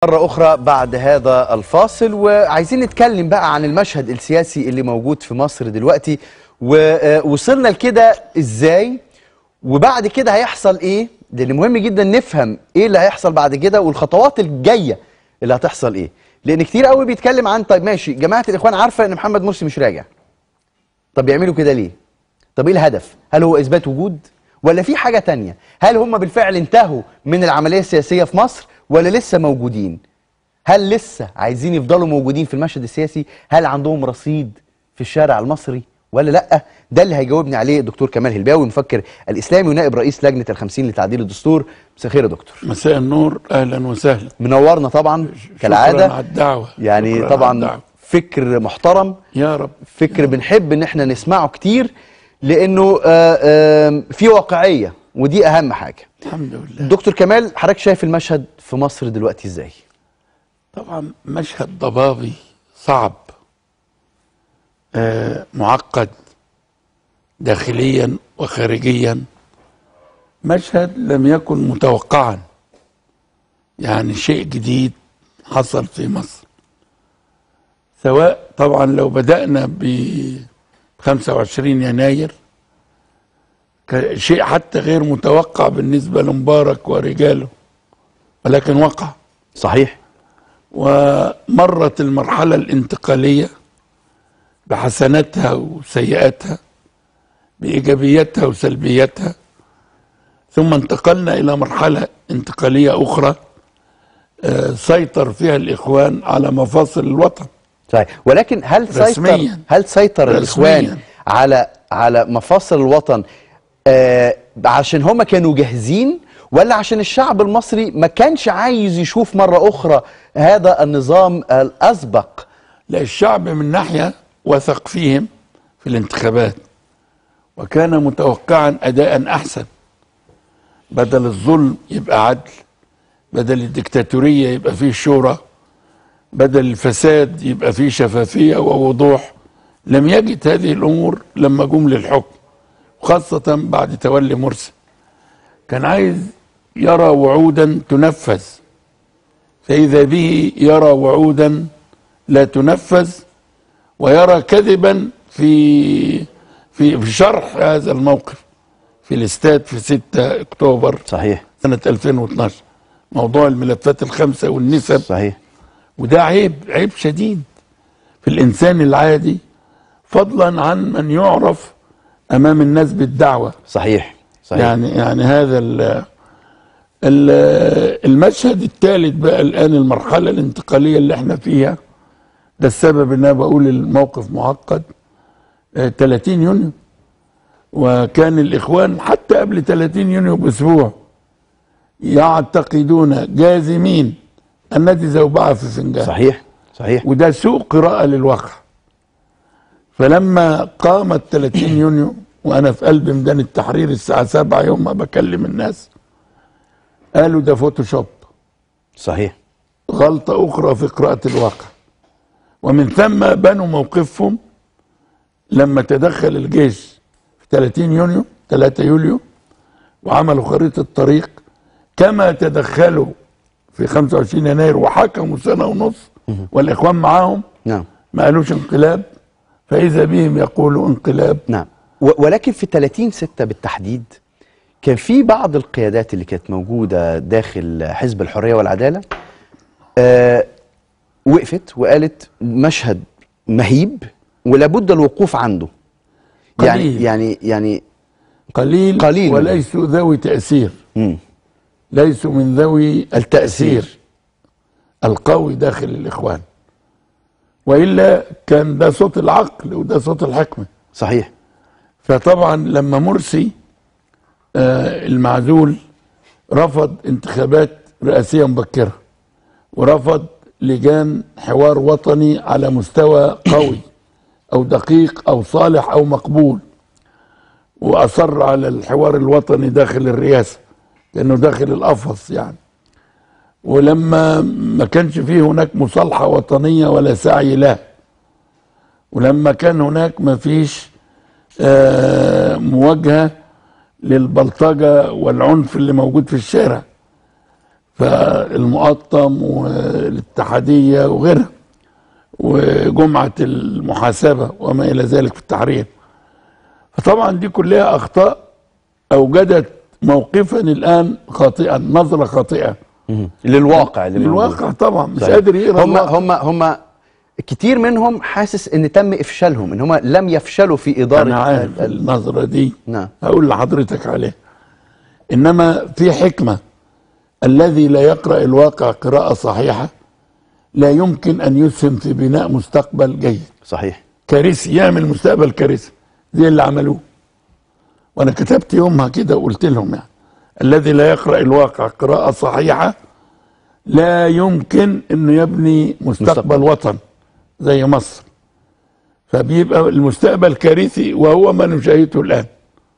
مرة أخرى بعد هذا الفاصل وعايزين نتكلم بقى عن المشهد السياسي اللي موجود في مصر دلوقتي ووصلنا لكده إزاي وبعد كده هيحصل إيه لأن مهم جدا نفهم إيه اللي هيحصل بعد كده والخطوات الجاية اللي هتحصل إيه لأن كتير قوي بيتكلم عن طيب ماشي جماعة الإخوان عارفة إن محمد مرسي مش راجع طب يعملوا كده ليه طب إيه الهدف هل هو إثبات وجود ولا في حاجة تانية هل هم بالفعل انتهوا من العملية السياسية في مصر ولا لسه موجودين هل لسه عايزين يفضلوا موجودين في المشهد السياسي هل عندهم رصيد في الشارع المصري ولا لا ده اللي هيجاوبني عليه الدكتور كمال هلباوي مفكر الاسلامي ونائب رئيس لجنه الخمسين لتعديل الدستور مساء الخير يا دكتور مساء النور اهلا وسهلا منورنا طبعا كالعاده شكرا على الدعوه يعني شكراً على طبعا الدعوة. فكر محترم يا رب فكر بنحب ان احنا نسمعه كتير لانه آه، آه، في واقعيه ودي اهم حاجه الحمد لله دكتور كمال حضرتك شايف المشهد في مصر دلوقتي ازاي طبعا مشهد ضبابي صعب آه معقد داخليا وخارجيا مشهد لم يكن متوقعا يعني شيء جديد حصل في مصر سواء طبعا لو بدأنا ب 25 يناير ك- شيء حتى غير متوقع بالنسبة لمبارك ورجاله ولكن وقع صحيح ومرت المرحلة الانتقالية بحسناتها وسيئاتها بإيجابياتها وسلبياتها ثم انتقلنا إلى مرحلة انتقالية أخرى آه، سيطر فيها الإخوان على مفاصل الوطن صحيح ولكن هل سيطر رسمياً. هل سيطر رسمياً. الاخوان على على مفاصل الوطن آه عشان هم كانوا جاهزين ولا عشان الشعب المصري ما كانش عايز يشوف مرة أخرى هذا النظام الأسبق لا الشعب من ناحية وثق فيهم في الانتخابات وكان متوقعا أداء أحسن بدل الظلم يبقى عدل بدل الدكتاتورية يبقى فيه شورى بدل الفساد يبقى فيه شفافية ووضوح لم يجد هذه الأمور لما جم للحكم خاصة بعد تولي مرسي كان عايز يرى وعودا تنفذ فإذا به يرى وعودا لا تنفذ ويرى كذبا في في في شرح هذا الموقف في الاستاد في 6 اكتوبر صحيح سنة 2012 موضوع الملفات الخمسة والنسب صحيح وده عيب عيب شديد في الإنسان العادي فضلا عن من يعرف أمام الناس بالدعوة صحيح صحيح يعني يعني هذا ال ال المشهد الثالث بقى الآن المرحلة الانتقالية اللي احنا فيها ده السبب ان انا بقول الموقف معقد آه، 30 يونيو وكان الإخوان حتى قبل 30 يونيو بأسبوع يعتقدون جازمين النادي زوبعة في فنجان صحيح صحيح وده سوء قراءة للواقع فلما قامت 30 يونيو وانا في قلب ميدان التحرير الساعة 7 يوم ما بكلم الناس قالوا ده فوتوشوب صحيح غلطة أخرى في قراءة الواقع ومن ثم بنوا موقفهم لما تدخل الجيش في 30 يونيو 3 يوليو وعملوا خريطة طريق كما تدخلوا في 25 يناير وحكموا سنة ونص والإخوان معاهم نعم ما قالوش انقلاب فإذا بهم يقولوا انقلاب نعم و- ولكن في 30 6 بالتحديد كان في بعض القيادات اللي كانت موجودة داخل حزب الحرية والعدالة آه وقفت وقالت مشهد مهيب ولابد الوقوف عنده يعني قليل. يعني يعني قليل, قليل. وليسوا ذوي تأثير مم. ليسوا من ذوي التأثير. التأثير القوي داخل الإخوان وإلا كان ده صوت العقل وده صوت الحكمة صحيح فطبعا لما مرسي آه المعزول رفض انتخابات رئاسية مبكرة ورفض لجان حوار وطني على مستوى قوي أو دقيق أو صالح أو مقبول وأصر على الحوار الوطني داخل الرئاسة لأنه داخل القفص يعني ولما ما كانش فيه هناك مصالحة وطنية ولا سعي له ولما كان هناك ما فيش آه، مواجهة للبلطجة والعنف اللي موجود في الشارع فالمقطم والاتحادية وغيرها وجمعة المحاسبة وما إلى ذلك في التحرير فطبعا دي كلها أخطاء أوجدت موقفا الآن خاطئا نظرة خاطئة للواقع اللي موجود. الواقع طبعا مش صحيح. قادر يقرا هم الواقع. هم هم كتير منهم حاسس ان تم افشالهم ان هم لم يفشلوا في اداره انا عارف ال- ال- النظره دي نعم. هقول لحضرتك عليها انما في حكمه الذي لا يقرا الواقع قراءه صحيحه لا يمكن ان يسهم في بناء مستقبل جيد صحيح كارثي يعمل مستقبل كارثي زي اللي عملوه وانا كتبت يومها كده وقلت لهم يعني الذي لا يقرا الواقع قراءه صحيحه لا يمكن انه يبني مستقبل, مستقبل. مستقبل. وطن زي مصر فبيبقى المستقبل كارثي وهو ما نشاهده الان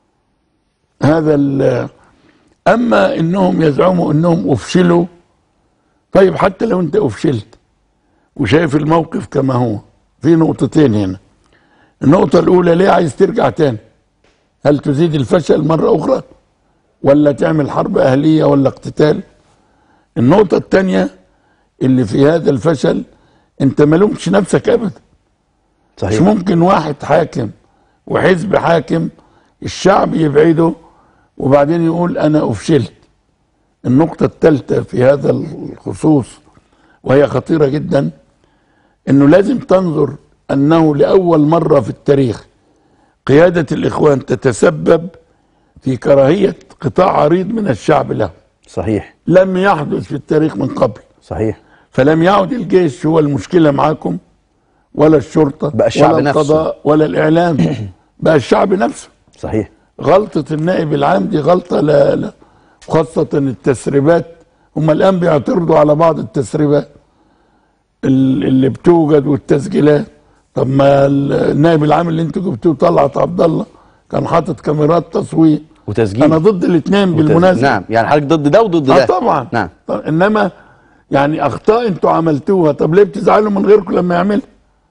هذا ال- اما انهم يزعموا انهم افشلوا طيب حتى لو انت افشلت وشايف الموقف كما هو في نقطتين هنا النقطة الأولى ليه عايز ترجع تاني هل تزيد الفشل مرة أخرى ولا تعمل حرب أهلية ولا اقتتال النقطة الثانية اللي في هذا الفشل انت ما لومتش نفسك أبدا مش صحيح ممكن واحد حاكم وحزب حاكم الشعب يبعده وبعدين يقول أنا أفشلت النقطة الثالثة في هذا الخصوص وهي خطيرة جدا انه لازم تنظر انه لاول مره في التاريخ قياده الاخوان تتسبب في كراهيه قطاع عريض من الشعب له صحيح لم يحدث في التاريخ من قبل صحيح فلم يعد الجيش هو المشكله معاكم ولا الشرطه بقى الشعب ولا نفسه. القضاء ولا الاعلام بقى الشعب نفسه صحيح غلطه النائب العام دي غلطه لا لا خاصه التسريبات هم الان بيعترضوا على بعض التسريبات ال- اللي بتوجد والتسجيلات طب ما ال- النائب العام اللي انتوا جبتوه طلعت عبد الله كان حاطط كاميرات تصوير وتسجيل انا ضد الاثنين وتسجيل. بالمناسبه نعم يعني حضرتك ضد ده وضد اه ده طبعا نعم طب انما يعني اخطاء انتوا عملتوها طب ليه بتزعلوا من غيركم لما يعمل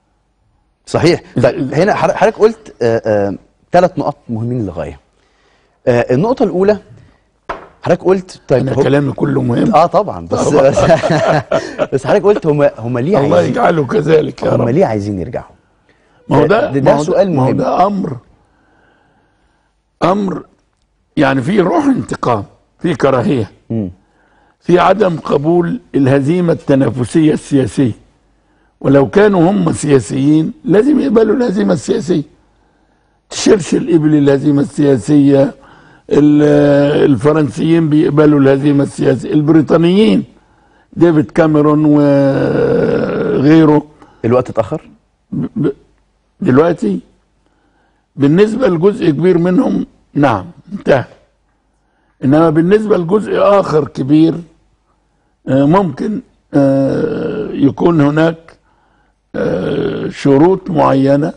صحيح طيب هنا حضر- حضرتك قلت ثلاث نقط مهمين للغايه آه، النقطه الاولى حضرتك قلت طيب انا هو- كلامي كله مهم اه طبعا بس بس, بس حضرتك قلت هم هم ليه الله عايزين يجعله كذلك يا هم رب ليه عايزين يرجعوا ما هو ده ده- ده ما هو سؤال ما هو مهم. ده امر امر يعني في روح انتقام في كراهيه مم. في عدم قبول الهزيمه التنافسيه السياسيه ولو كانوا هم سياسيين لازم يقبلوا الهزيمه السياسيه تشرش الابل الهزيمه السياسيه ال- الفرنسيين بيقبلوا الهزيمه السياسيه البريطانيين ديفيد كاميرون وغيره الوقت اتاخر ب- دلوقتي بالنسبة لجزء كبير منهم نعم انتهى إنما بالنسبة لجزء آخر كبير آه، ممكن آه، يكون هناك آه، شروط معينة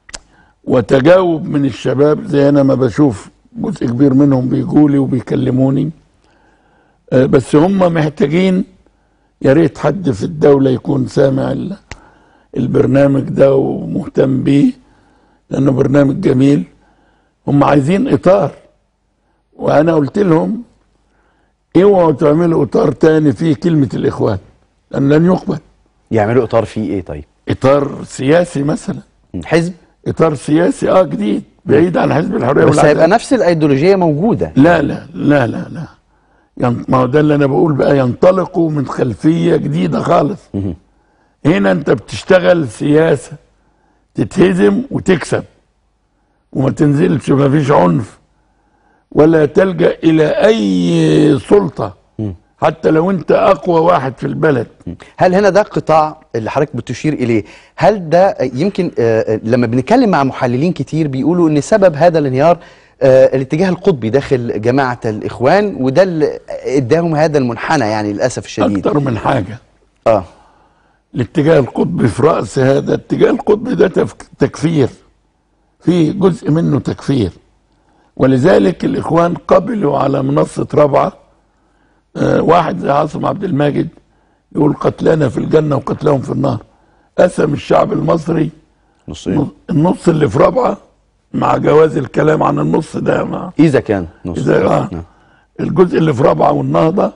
وتجاوب من الشباب زي أنا ما بشوف جزء كبير منهم بيجولي وبيكلموني آه، بس هم محتاجين يا ريت حد في الدولة يكون سامع ال- البرنامج ده ومهتم بيه لانه برنامج جميل هم عايزين اطار وانا قلت لهم اوعوا تعملوا اطار تاني فيه كلمه الاخوان لان لن يقبل يعملوا اطار فيه ايه طيب اطار سياسي مثلا حزب اطار سياسي اه جديد بعيد عن حزب الحريه بس والعداله هيبقى نفس الايديولوجيه موجوده لا لا لا لا لا ين- ما هو ده اللي انا بقول بقى ينطلقوا من خلفيه جديده خالص هنا انت بتشتغل سياسه تتهزم وتكسب وما تنزلش ما فيش عنف ولا تلجا الى اي سلطه حتى لو انت اقوى واحد في البلد هل هنا ده قطاع اللي حضرتك بتشير اليه هل ده يمكن آه، آه، لما بنتكلم مع محللين كتير بيقولوا ان سبب هذا الانهيار آه، الاتجاه القطبي داخل جماعه الاخوان وده اللي اداهم هذا المنحنى يعني للاسف الشديد اكتر من حاجه اه الاتجاه القطبي في راس هذا الاتجاه القطبي ده تفك- تكفير في جزء منه تكفير ولذلك الاخوان قبلوا على منصه رابعه آه، واحد زي عاصم عبد الماجد يقول قتلانا في الجنه وقتلهم في النار قسم الشعب المصري نصين النص اللي في رابعه مع جواز الكلام عن النص ده مع اذا كان نص إذا آه نعم. الجزء اللي في رابعه والنهضه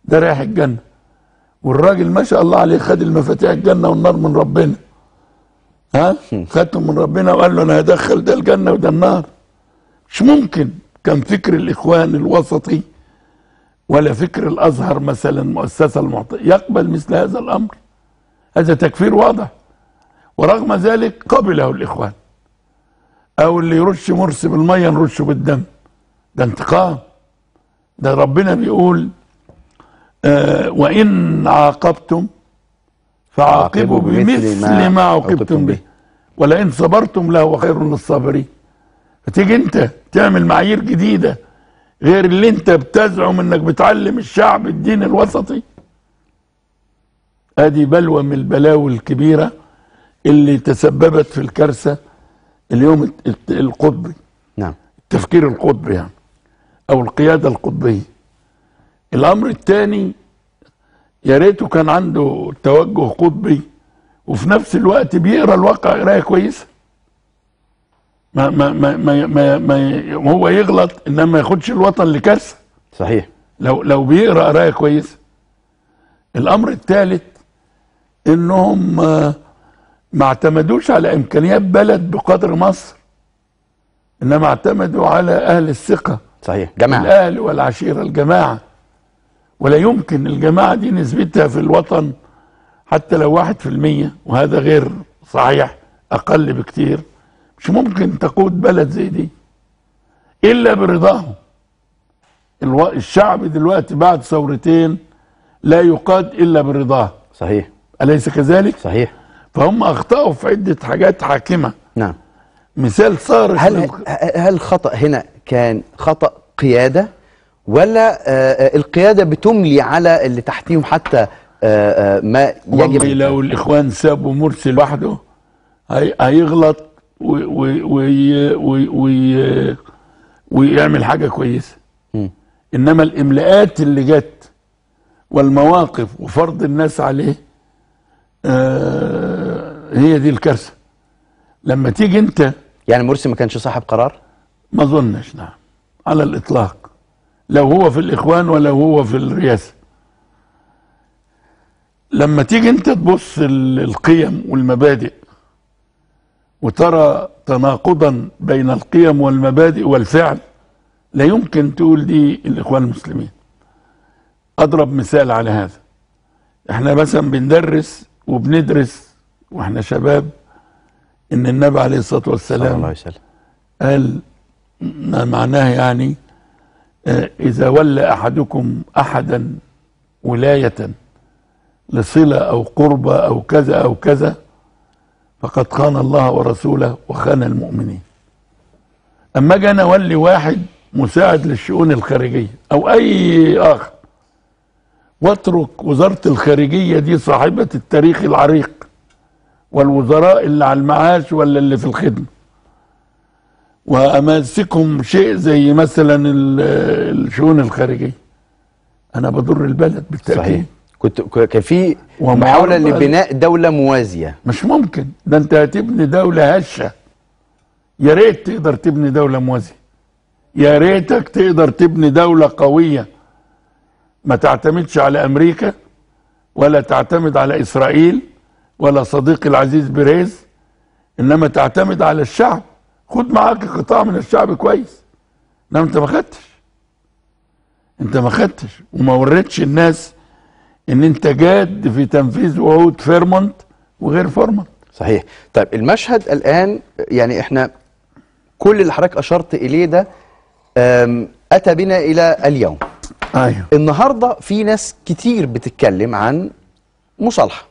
ده رايح الجنه والراجل ما شاء الله عليه خد المفاتيح الجنه والنار من ربنا ها خدهم من ربنا وقال له انا هدخل ده الجنه وده النار مش ممكن كان فكر الاخوان الوسطي ولا فكر الازهر مثلا المؤسسه المعطيه يقبل مثل هذا الامر هذا تكفير واضح ورغم ذلك قبله الاخوان او اللي يرش مرسي بالميه نرشه بالدم ده انتقام ده ربنا بيقول آه وان عاقبتم فعاقبوا بمثل ما عوقبتم به ولئن صبرتم لهو خير للصابرين فتيجي انت تعمل معايير جديده غير اللي انت بتزعم انك بتعلم الشعب الدين الوسطي ادي بلوى من البلاوي الكبيره اللي تسببت في الكارثه اليوم الت- الت- القطبي نعم التفكير القطبي يعني او القياده القطبيه الامر الثاني يا ريته كان عنده توجه قطبي وفي نفس الوقت بيقرا الواقع قرايه كويسه ما ما ما ما, ما, ما هو يغلط انما ما ياخدش الوطن لكارثه صحيح لو لو بيقرا قرايه كويسه الامر الثالث انهم آه، ما اعتمدوش على امكانيات بلد بقدر مصر انما اعتمدوا على اهل الثقه صحيح جماعه الاهل والعشيره الجماعه ولا يمكن الجماعه دي نسبتها في الوطن حتى لو واحد في المية وهذا غير صحيح اقل بكتير مش ممكن تقود بلد زي دي الا برضاهم الو... الشعب دلوقتي بعد ثورتين لا يقاد الا برضاه صحيح اليس كذلك صحيح فهم اخطاوا في عده حاجات حاكمه نعم مثال صارخ هل للخ- هل الخطأ هنا كان خطأ قيادة ولا آه، آه، القيادة بتملي على اللي تحتيهم حتى آه، آه، ما والله يجب لو الاخوان سابوا مرسي لوحده هي- هيغلط و- و- وي- وي- وي- ويعمل حاجه كويسه مم. انما الاملاءات اللي جت والمواقف وفرض الناس عليه آه هي دي الكارثه لما تيجي انت يعني مرسي ما كانش صاحب قرار ما اظنش نعم على الاطلاق لو هو في الاخوان ولا هو في الرئاسه لما تيجي انت تبص ال- القيم والمبادئ وترى تناقضا بين القيم والمبادئ والفعل لا يمكن تقول دي الاخوان المسلمين اضرب مثال على هذا احنا مثلا بندرس وبندرس واحنا شباب ان النبي عليه الصلاه صلى والسلام الله عليه وسلم قال ما معناه يعني آه، إذا ولى أحدكم أحدا ولاية لصلة أو قربة أو كذا أو كذا فقد خان الله ورسوله وخان المؤمنين أما أجي أنا أولي واحد مساعد للشؤون الخارجية أو أي آخر واترك وزارة الخارجية دي صاحبة التاريخ العريق والوزراء اللي على المعاش ولا اللي في الخدمة واماسكهم شيء زي مثلا ال- الشؤون الخارجيه انا بضر البلد بالتاكيد صحيح كنت ك- كان في ومعارضة- محاولة لبناء دولة موازية مش ممكن ده انت هتبني دوله هشه يا ريت تقدر تبني دوله موازيه يا ريتك تقدر تبني دوله قويه ما تعتمدش على امريكا ولا تعتمد على اسرائيل ولا صديقي العزيز بيريز انما تعتمد على الشعب خد معاك قطاع من الشعب كويس انما انت ما خدتش انت ما خدتش وما وريتش الناس ان انت جاد في تنفيذ وعود فيرمونت وغير فيرمونت صحيح طيب المشهد الآن يعني احنا كل اللي حضرتك أشرت إليه ده آم، أتى بنا إلى اليوم ايوه النهارده في ناس كتير بتتكلم عن مصالحه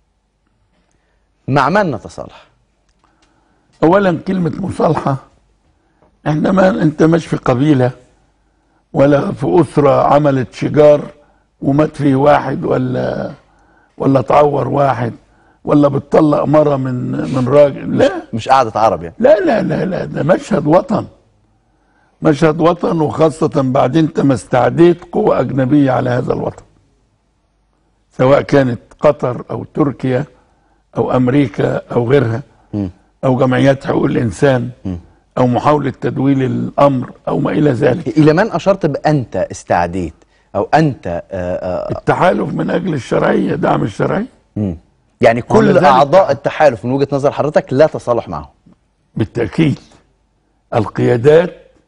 مع من نتصالح اولا كلمه مصالحه احنا ما انت مش في قبيله ولا في اسره عملت شجار ومات فيه واحد ولا ولا تعور واحد ولا بتطلق مره من من راجل لا مش قعده عرب يعني لا لا لا لا ده مشهد وطن مشهد وطن وخاصة بعد انت ما استعديت قوة أجنبية على هذا الوطن سواء كانت قطر أو تركيا أو أمريكا أو غيرها أو جمعيات حقوق الإنسان أو محاولة تدويل الأمر أو ما إلى ذلك الى من اشرت بانت استعديت او انت آه، آه، التحالف من اجل الشرعيه دعم الشرعيه يعني كل ولذلك- اعضاء التحالف من وجهه نظر حضرتك لا تصالح معهم بالتاكيد القيادات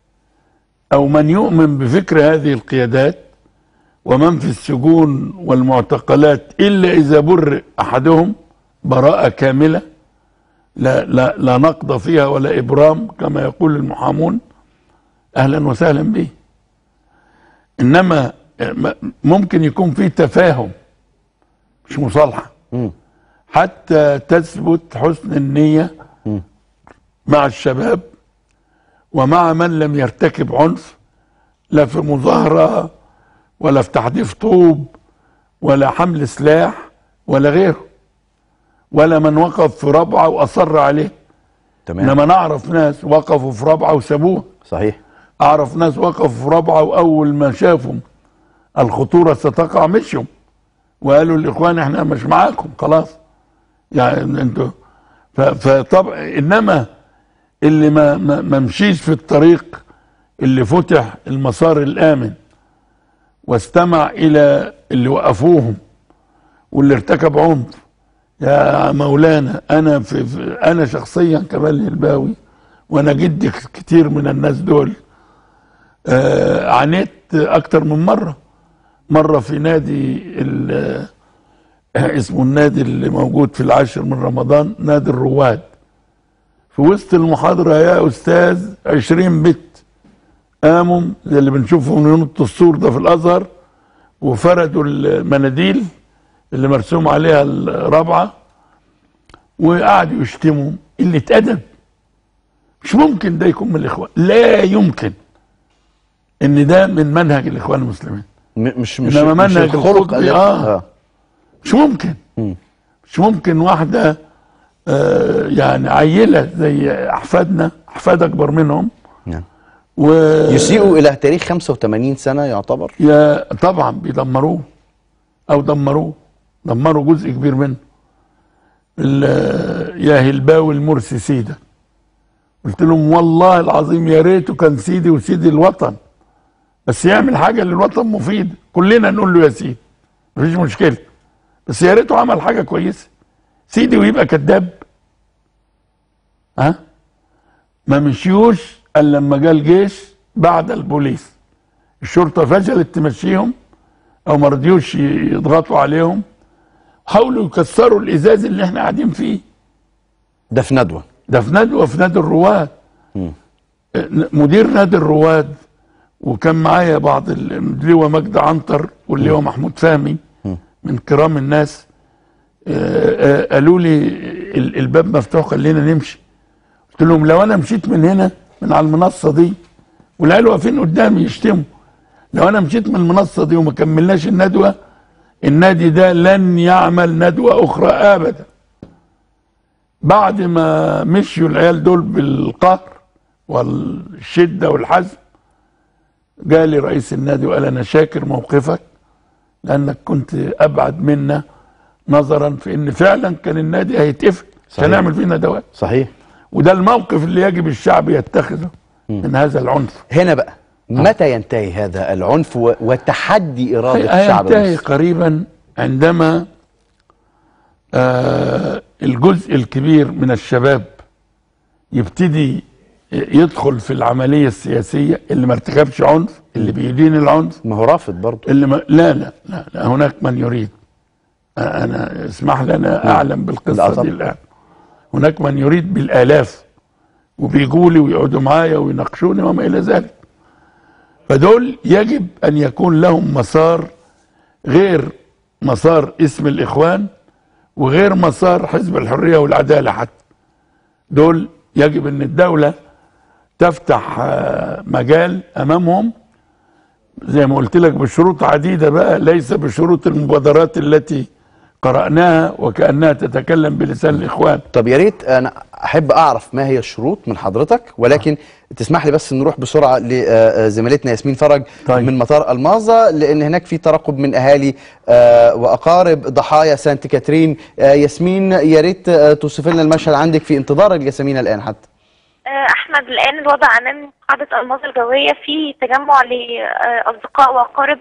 او من يؤمن بفكر هذه القيادات ومن في السجون والمعتقلات الا اذا برئ احدهم براءه كامله لا لا لا نقض فيها ولا ابرام كما يقول المحامون اهلا وسهلا به انما م- ممكن يكون في تفاهم مش مصالحه مم. حتى تثبت حسن النيه مع الشباب ومع من لم يرتكب عنف لا في مظاهره ولا في تحديف طوب ولا حمل سلاح ولا غيره ولا من وقف في ربعه واصر عليه تمام انما نعرف ناس وقفوا في ربعه وسابوها صحيح اعرف ناس وقفوا في ربعه واول ما شافوا الخطوره ستقع مشوا وقالوا الاخوان احنا مش معاكم خلاص يعني انتوا ف- فطبعا انما اللي ما ما ما مشيش في الطريق اللي فتح المسار الامن واستمع الى اللي وقفوهم واللي ارتكب عنف يا مولانا انا في, في انا شخصيا كمال الباوي وانا جدي كتير من الناس دول آه عانيت اكتر من مره مره في نادي ال- آه، اسمه النادي اللي موجود في العاشر من رمضان نادي الرواد في وسط المحاضره يا استاذ عشرين بت قاموا زي اللي بنشوفه من ينط السور ده في الازهر وفردوا المناديل اللي مرسوم عليها الرابعه وقعدوا يشتموا اللي اتأدب مش ممكن ده يكون من الاخوان لا يمكن ان ده من منهج الاخوان المسلمين م- مش مش إنما مش منهج الخلق الخلق الذي- آه. مش ممكن مش ممكن واحده آه يعني عيله زي احفادنا احفاد اكبر منهم نعم. و يسيئوا الى تاريخ 85 سنه يعتبر يا طبعا بيدمروه او دمروه دمروا جزء كبير منه ال- يا هلباوي المرسي سيدة قلت لهم والله العظيم يا ريته كان سيدي وسيدي الوطن بس يعمل حاجه للوطن مفيد كلنا نقول له يا سيدي مفيش مشكله بس يا ريته عمل حاجه كويسه سيدي ويبقى كذاب ها ما مشيوش الا لما جه الجيش بعد البوليس الشرطه فشلت تمشيهم او ما رضيوش يضغطوا عليهم حاولوا يكسروا الازاز اللي احنا قاعدين فيه ده في ندوه ده في ندوه في نادي الرواد مدير نادي الرواد وكان معايا بعض ال- اللواء مجدي عنتر واللواء محمود فهمي من كرام الناس آه، آه، قالوا لي ال- الباب مفتوح خلينا نمشي قلت لهم لو انا مشيت من هنا من على المنصه دي والعيال واقفين قدامي يشتموا لو انا مشيت من المنصه دي وما كملناش الندوه النادي ده لن يعمل ندوه اخرى ابدا بعد ما مشيوا العيال دول بالقهر والشده والحزم جالي رئيس النادي وقال انا شاكر موقفك لانك كنت ابعد منا نظرا في ان فعلا كان النادي هيتقفل مش صحيح. هنعمل فيه ندوات صحيح وده الموقف اللي يجب الشعب يتخذه من هذا العنف هنا بقى متى ينتهي هذا العنف و- وتحدي اراده الشعب هينتهي المصري قريبا عندما آه الجزء الكبير من الشباب يبتدي يدخل في العملية السياسية اللي ما ارتكبش عنف اللي بيدين العنف ما هو رافض برضه اللي ما لا, لا لا لا هناك من يريد آه، انا اسمح لي انا اعلم لا بالقصه طبعا. دي الان هناك من يريد بالالاف وبيجوا لي ويقعدوا معايا ويناقشوني وما الى ذلك فدول يجب ان يكون لهم مسار غير مسار اسم الاخوان وغير مسار حزب الحريه والعداله حتى دول يجب ان الدوله تفتح آه، مجال امامهم زي ما قلت لك بشروط عديده بقى ليس بشروط المبادرات التي قراناها وكانها تتكلم بلسان الاخوان طب يا ريت انا احب اعرف ما هي الشروط من حضرتك ولكن تسمح لي بس نروح بسرعه لزميلتنا ياسمين فرج طيب. من مطار الماظه لان هناك في ترقب من اهالي آه، واقارب ضحايا سانت كاترين آه، ياسمين يا ريت آه، توصف لنا المشهد عندك في انتظار الجسامين الان حتى آه، احمد الان الوضع امام قاعده الماظه الجويه في تجمع لاصدقاء واقارب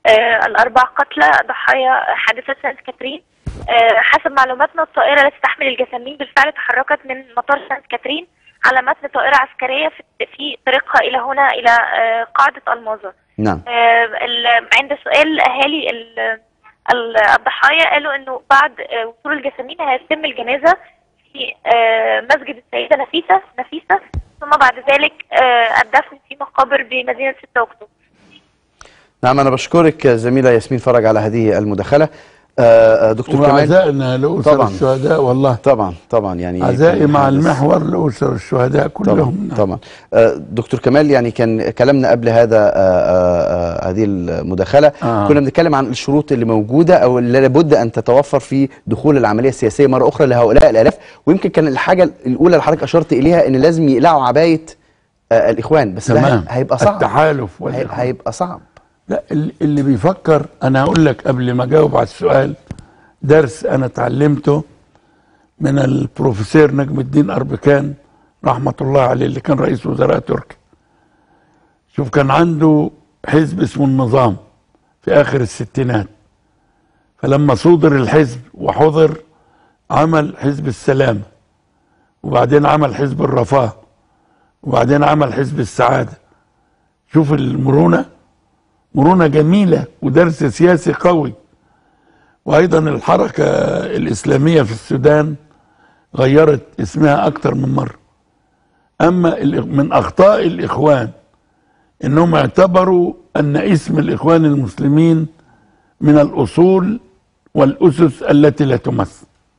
آه، الأربع قتلى ضحايا حادثة سانت كاترين آه، حسب معلوماتنا الطائرة التي تحمل الجثامين بالفعل تحركت من مطار سانت كاترين على متن طائرة عسكرية في- في طريقها إلى هنا إلى آه، قاعدة الماظة نعم آه، ال- عند سؤال اهالي ال- ال- الضحايا قالوا انه بعد آه، وصول الجسامين هيتم الجنازه في آه، مسجد السيده نفيسه نفيسه ثم بعد ذلك آه، الدفن في مقابر بمدينه 6 اكتوبر نعم أنا بشكرك زميلة ياسمين فرج على هذه المداخلة آه، آه، دكتور كمال وعزائنا لأسر طبعاً. الشهداء والله طبعا طبعا يعني عزائي كان مع حادث. المحور لأسر الشهداء كلهم طبعا نعم. طبعا آه، دكتور كمال يعني كان كلامنا قبل هذا آه، آه، آه، هذه المداخله آه. كنا بنتكلم عن الشروط اللي موجوده او اللي لابد ان تتوفر في دخول العمليه السياسيه مره اخرى لهؤلاء الالاف ويمكن كان الحاجه الاولى اللي حضرتك اشرت اليها ان لازم يقلعوا عبايه آه، الاخوان بس ده تمام هيبقى صعب التحالف هي- والإخوان. هيبقى صعب لا ال- اللي بيفكر انا هقول لك قبل ما اجاوب على السؤال درس انا اتعلمته من البروفيسور نجم الدين اربكان رحمه الله عليه اللي كان رئيس وزراء تركيا شوف كان عنده حزب اسمه النظام في اخر الستينات فلما صودر الحزب وحضر عمل حزب السلامه وبعدين عمل حزب الرفاه وبعدين عمل حزب السعاده شوف المرونه مرونة جميلة ودرس سياسي قوي وأيضا الحركة الإسلامية في السودان غيرت اسمها أكثر من مرة أما الإخ- من أخطاء الإخوان إنهم اعتبروا أن اسم الإخوان المسلمين من الأصول والأسس التي لا تمس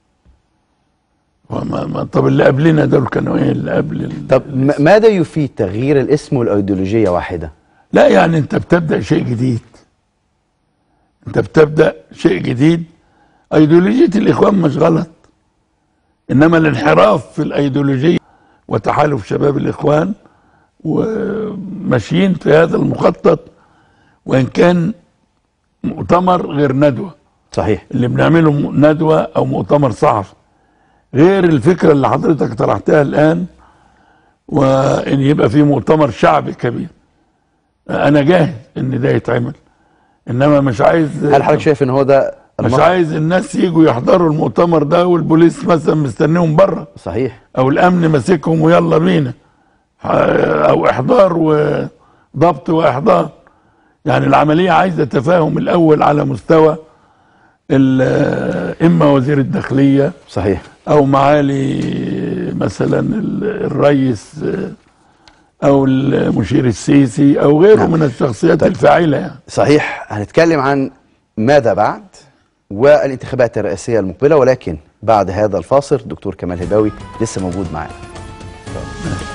وما ما طب اللي قبلنا دول كانوا ايه اللي قبل ال- طب م- ماذا يفيد تغيير الاسم والايديولوجيه واحده لا يعني انت بتبدا شيء جديد انت بتبدا شيء جديد ايديولوجيه الاخوان مش غلط انما الانحراف في الايديولوجيه وتحالف شباب الاخوان وماشيين في هذا المخطط وان كان مؤتمر غير ندوه صحيح اللي بنعمله م- ندوه او مؤتمر صحفي غير الفكره اللي حضرتك طرحتها الان وان يبقى في مؤتمر شعبي كبير انا جاهز ان ده يتعمل انما مش عايز هل حضرتك شايف ان هو ده مش المرة- عايز الناس يجوا يحضروا المؤتمر ده والبوليس مثلا مستنيهم بره صحيح او الامن ماسكهم ويلا بينا ح- او احضار وضبط واحضار يعني العمليه عايزه تفاهم الاول على مستوى ال- اما وزير الداخليه صحيح او معالي مثلا ال- الرئيس او المشير السيسي او غيره نعم. من الشخصيات الفاعله يعني صحيح هنتكلم عن ماذا بعد والانتخابات الرئاسية المقبلة ولكن بعد هذا الفاصل دكتور كمال هباوي لسه موجود معانا